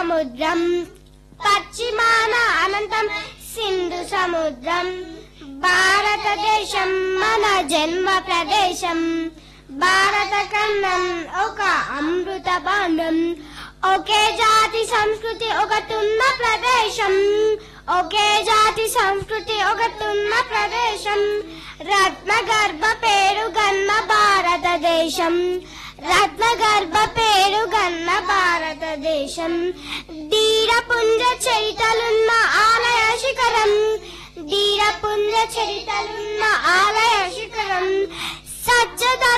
సముద్రం పశ్చిమాన అనంతం సింధు సముద్రం భారతదేశం మన జన్మ ప్రదేశం భారత ఖండం ఒక అమృత భాండం ఒకే జాతి సంస్కృతి ఒకటున్న ప్రదేశం ఒకే జాతి సంస్కృతి ఒకటున్న ప్రదేశం రత్న గర్భ పేరు గన్న భారతదేశం రత్న గర్భ పేరు గన్న భారతదేశం ధీరపుంజ చరితలున్న ఆలయ శిఖరం ధీరపుంజ చరితలున్న ఆలయ శిఖరం సత్యధర్మ